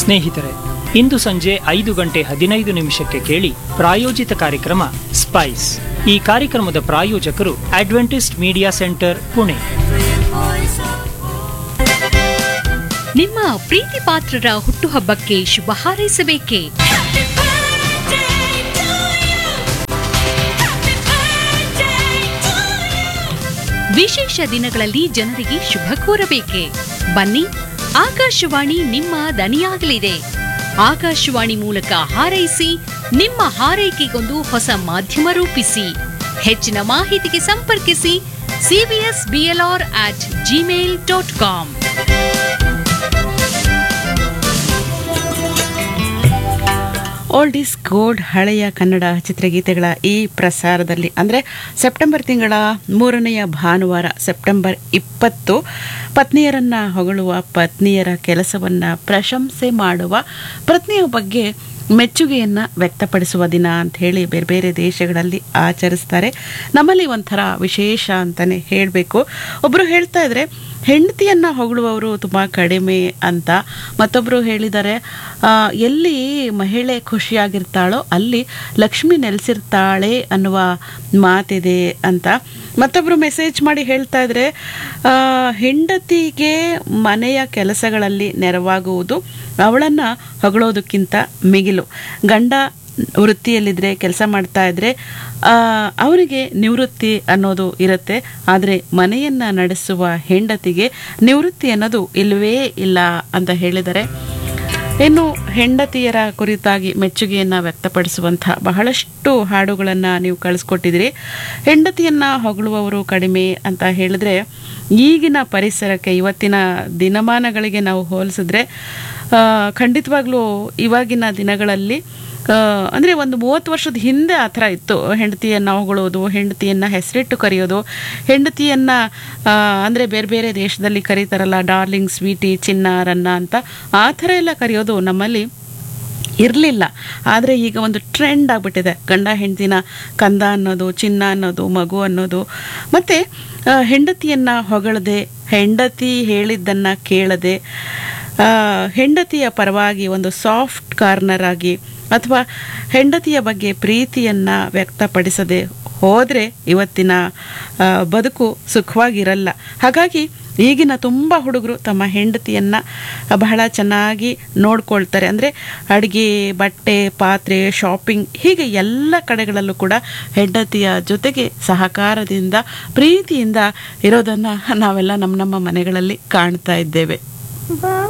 ಸ್ನೇಹಿತರೆ ಇಂದು ಸಂಜೆ ಐದು ಗಂಟೆ ಹದಿನೈದು ನಿಮಿಷಕ್ಕೆ ಕೇಳಿ ಪ್ರಾಯೋಜಿತ ಕಾರ್ಯಕ್ರಮ ಸ್ಪೈಸ್ ಈ ಕಾರ್ಯಕ್ರಮದ ಪ್ರಾಯೋಜಕರು ಅಡ್ವೆಂಟಿಸ್ಟ್ ಮೀಡಿಯಾ ಸೆಂಟರ್ ಪುಣೆ ನಿಮ್ಮ ಪ್ರೀತಿ ಪಾತ್ರರ ಹುಟ್ಟುಹಬ್ಬಕ್ಕೆ ಶುಭ ಹಾರೈಸಬೇಕೇ ವಿಶೇಷ ದಿನಗಳಲ್ಲಿ ಜನರಿಗೆ ಶುಭ ಕೋರಬೇಕೆ ಬನ್ನಿ ಆಕಾಶವಾಣಿ ನಿಮ್ಮ ದನಿಯಾಗಲಿದೆ ಆಕಾಶವಾಣಿ ಮೂಲಕ ಹಾರೈಸಿ ನಿಮ್ಮ ಹಾರೈಕೆಗೊಂದು ಹೊಸ ಮಾಧ್ಯಮ ರೂಪಿಸಿ ಹೆಚ್ಚಿನ ಮಾಹಿತಿಗೆ ಸಂಪರ್ಕಿಸಿ CBS BLR at Gmail dot com old is gold ಹಳೆಯ ಕನ್ನಡ ಚಿತ್ರಗೀತೆಗಳ ಈ ಪ್ರಸಾರದಲ್ಲಿ ಅಂದರೆ ಸೆಪ್ಟೆಂಬರ್ ತಿಂಗಳ ಮೂರನೆಯ ಭಾನುವಾರ ಸೆಪ್ಟೆಂಬರ್ ಇಪ್ಪತ್ತು ಪತ್ನಿಯರನ್ನು ಹೊಗಳುವ ಪತ್ನಿಯರ ಕೆಲಸವನ್ನು ಪ್ರಶಂಸೆ ಮಾಡುವ ಪತ್ನಿಯ ಬಗ್ಗೆ ಮೆಚ್ಚುಗೆಯನ್ನು ವ್ಯಕ್ತಪಡಿಸುವ ದಿನ ಅಂತ ಹೇಳಿ ಬೇರೆ ಬೇರೆ ದೇಶಗಳಲ್ಲಿ ಆಚರಿಸ್ತಾರೆ ನಮ್ಮಲ್ಲಿ ಒಂಥರ ವಿಶೇಷ ಅಂತಲೇ ಹೇಳಬೇಕು ಒಬ್ಬರು ಹೇಳ್ತಾ ಇದ್ರೆ ಹೆಂಡತಿಯನ್ನು ಹೊಗಳುವವರು ತುಂಬ ಕಡಿಮೆ ಅಂತ ಮತ್ತೊಬ್ಬರು ಹೇಳಿದ್ದಾರೆ ಆ, ಎಲ್ಲಿ ಮಹಿಳೆ ಖುಷಿಯಾಗಿರ್ತಾಳೋ ಅಲ್ಲಿ ಲಕ್ಷ್ಮಿ ನೆಲೆಸಿರ್ತಾಳೆ ಅನ್ನುವ ಮಾತಿದೆ ಅಂತ ಮತ್ತೊಬ್ಬರು ಮೆಸೇಜ್ ಮಾಡಿ ಹೇಳ್ತಾ ಇದ್ರೆ ಆ, ಹೆಂಡತಿಗೆ ಮನೆಯ ಕೆಲಸಗಳಲ್ಲಿ ನೆರವಾಗುವುದು ಅವಳನ್ನು ಹೊಗಳೋದಕ್ಕಿಂತ ಮಿಗಿಲು ಗಂಡ ವೃತ್ತಿಯಲ್ಲಿದ್ದರೆ ಕೆಲಸ ಮಾಡ್ತಾ ಇದ್ರೆ ಆ, ಅವನಿಗೆ ನಿವೃತ್ತಿ ಅನ್ನೋದು ಇರುತ್ತೆ ಆದರೆ ಮನೆಯನ್ನು ನಡೆಸುವ ಹೆಂಡತಿಗೆ ನಿವೃತ್ತಿ ಅನ್ನೋದು ಇಲ್ಲವೇ ಇಲ್ಲ ಅಂತ ಹೇಳಿದರೆ ಇನ್ನು ಹೆಂಡತಿಯರ ಕುರಿತಾಗಿ ಮೆಚ್ಚುಗೆಯನ್ನು ವ್ಯಕ್ತಪಡಿಸುವಂಥ ಬಹಳಷ್ಟು ಹಾಡುಗಳನ್ನು ನೀವು ಕಳಿಸ್ಕೊಟ್ಟಿದ್ದೀರಿ ಹೆಂಡತಿಯನ್ನು ಹೊಗಳುವವರು ಕಡಿಮೆ ಅಂತ ಹೇಳಿದ್ರೆ ಈಗಿನ ಪರಿಸರಕ್ಕೆ ಇವತ್ತಿನ ದಿನಮಾನಗಳಿಗೆ ನಾವು ಹೋಲಿಸಿದ್ರೆ ಆ, ಖಂಡಿತವಾಗ್ಲೂ ಇವಾಗಿನ ದಿನಗಳಲ್ಲಿ ಅಂದರೆ ಒಂದು ಮೂವತ್ತು ವರ್ಷದ ಹಿಂದೆ ಆ ಥರ ಇತ್ತು ಹೆಂಡತಿಯನ್ನು ಹೊಗಳೋದು ಹೆಂಡತಿಯನ್ನು ಹೆಸರಿಟ್ಟು ಕರೆಯೋದು ಹೆಂಡತಿಯನ್ನು ಅಂದರೆ ಬೇರೆ ಬೇರೆ ದೇಶದಲ್ಲಿ ಕರೀತಾರಲ್ಲ ಡಾರ್ಲಿಂಗ್ ಸ್ವೀಟಿ ಚಿನ್ನ ರನ್ನ ಅಂತ ಆ ಥರ ಎಲ್ಲ ಕರೆಯೋದು ನಮ್ಮಲ್ಲಿ ಇರಲಿಲ್ಲ ಆದರೆ ಈಗ ಒಂದು ಟ್ರೆಂಡ್ ಆಗಿಬಿಟ್ಟಿದೆ ಗಂಡ ಹೆಂಡತಿನ ಕಂದ ಅನ್ನೋದು ಚಿನ್ನ ಅನ್ನೋದು ಮಗು ಅನ್ನೋದು ಮತ್ತು ಹೆಂಡತಿಯನ್ನು ಹೊಗಳದೆ ಹೆಂಡತಿ ಹೇಳಿದ್ದನ್ನು ಕೇಳದೆ ಆ, ಹೆಂಡತಿಯ ಪರವಾಗಿ ಒಂದು ಸಾಫ್ಟ್ ಕಾರ್ನರ್ ಆಗಿ ಅಥವಾ ಹೆಂಡತಿಯ ಬಗ್ಗೆ ಪ್ರೀತಿಯನ್ನು ವ್ಯಕ್ತಪಡಿಸದೆ ಹೋದರೆ ಇವತ್ತಿನ ಆ, ಬದುಕು ಸುಖವಾಗಿರಲ್ಲ ಹಾಗಾಗಿ ಈಗಿನ ತುಂಬ ಹುಡುಗರು ತಮ್ಮ ಹೆಂಡತಿಯನ್ನು ಬಹಳ ಚೆನ್ನಾಗಿ ನೋಡ್ಕೊಳ್ತಾರೆ ಅಂದರೆ ಅಡುಗೆ ಬಟ್ಟೆ ಪಾತ್ರೆ ಶಾಪಿಂಗ್ ಹೀಗೆ ಎಲ್ಲ ಕಡೆಗಳಲ್ಲೂ ಕೂಡ ಹೆಂಡತಿಯ ಜೊತೆಗೆ ಸಹಕಾರದಿಂದ ಪ್ರೀತಿಯಿಂದ ಇರೋದನ್ನು ನಾವೆಲ್ಲ ನಮ್ಮ ನಮ್ಮ ಮನೆಗಳಲ್ಲಿ ಕಾಣ್ತಾ ಇದ್ದೇವೆ